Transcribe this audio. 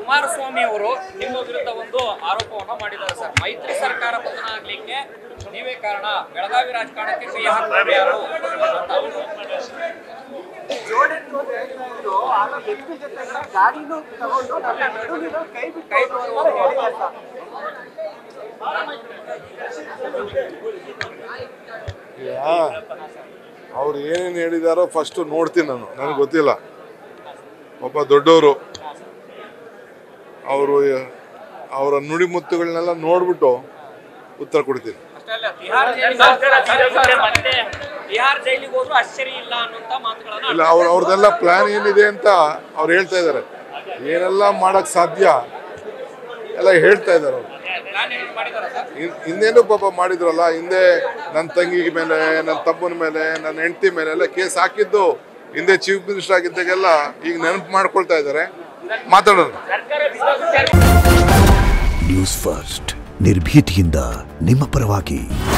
ಕುಮಾರಸ್ವಾಮಿ ಅವರು ನಿಮ್ಮ ವಿರುದ್ಧ ಒಂದು ಆರೋಪವನ್ನ ಮಾಡಿದ್ದಾರೆ ಸರ್ ಮೈತ್ರಿ ಸರ್ಕಾರ ಪತನ ಆಗ್ಲಿಕ್ಕೆ ನೀವೇ ಕಾರಣ ಬೆಳಗಾವಿ ರಾಜಕಾರಣಕ್ಕೆ ಕೈ ಹಾಕಿದ್ರು ಯಾರು ಅಂತ. ಜೋಡಿತ್ತು ಅಂತ ಹೇಳ್ತಾ ಇದ್ರು ಆಗ ಎತ್ತಿ ಜೊತೆ ಗಾಡಿನೂ ತಗೊಂಡು ನನ್ನ ನಡುವಿನ ಕೈ ಬಿಟ್ಟು ಕೈ ಹೋದ್ರು ಅಂತ ಹೇಳಿದ್ದಾರೆ ಸರ್. ಅವ್ರು ಏನೇನು ಹೇಳಿದಾರೋ ಫಸ್ಟು ನೋಡ್ತೀನಿ ನಾನು ನನಗೆ ಗೊತ್ತಿಲ್ಲ ಒಬ್ಬ ದೊಡ್ಡವರು ಅವರು ಅವರ ನುಡಿಮುತ್ತುಗಳನ್ನೆಲ್ಲ ನೋಡ್ಬಿಟ್ಟು ಉತ್ತರ ಕೊಡ್ತೀನಿ ಅಷ್ಟೇ ಅಲ್ಲ ಬಿಹಾರ್ ಜೈಲಿಗೆ ಮತ್ತೆ ಬಿಹಾರ್ ಜೈಲಿಗೆ ಹೋದ್ರು ಆಶ್ಚರ್ಯ ಇಲ್ಲ ಅನ್ನುವಂತ ಮಾತುಗಳನ್ನ ಇಲ್ಲ ಅವ್ರ ಅವ್ರದ್ದೆಲ್ಲ ಪ್ಲಾನ್ ಏನಿದೆ ಅಂತ ಅವ್ರು ಹೇಳ್ತಾ ಇದ್ದಾರೆ ಏನೆಲ್ಲ ಮಾಡಕ್ ಸಾಧ್ಯ ಎಲ್ಲ ಹೇಳ್ತಾ ಇದ್ದಾರೆ ಅವರು ಪ್ಲಾನ್ ಏನಾದ್ರು ಮಾಡಿದಾರ ಸರ್ ಹಿಂ- ಹಿಂದೇನು ಪಾಪ ಮಾಡಿದ್ರಲ್ಲ ಹಿಂದೆ ನನ್ನ ತಂಗಿ ಮೇಲೆ ನನ್ನ ತಮ್ಮನ ಮೇಲೆ ನನ್ನ ಹೆಂಡತಿ ಮೇಲೆ ಎಲ್ಲ ಕೇಸ್ ಹಾಕಿದ್ದು ಹಿಂದೆ ಚೀಫ್ ಮಿನಿಸ್ಟರ್ ಆಗಿದ್ದಾಗೆಲ್ಲ ಈಗ ನೆನಪು ಮಾಡ್ಕೊಳ್ತಾ ಇದ್ದಾರೆ ಮಾತಾಡೋಣ ನ್ಯೂಸ್ ಫಸ್ಟ್ ನಿರ್ಭೀತಿಯಿಂದ ನಿಮ್ಮ ಪರವಾಗಿ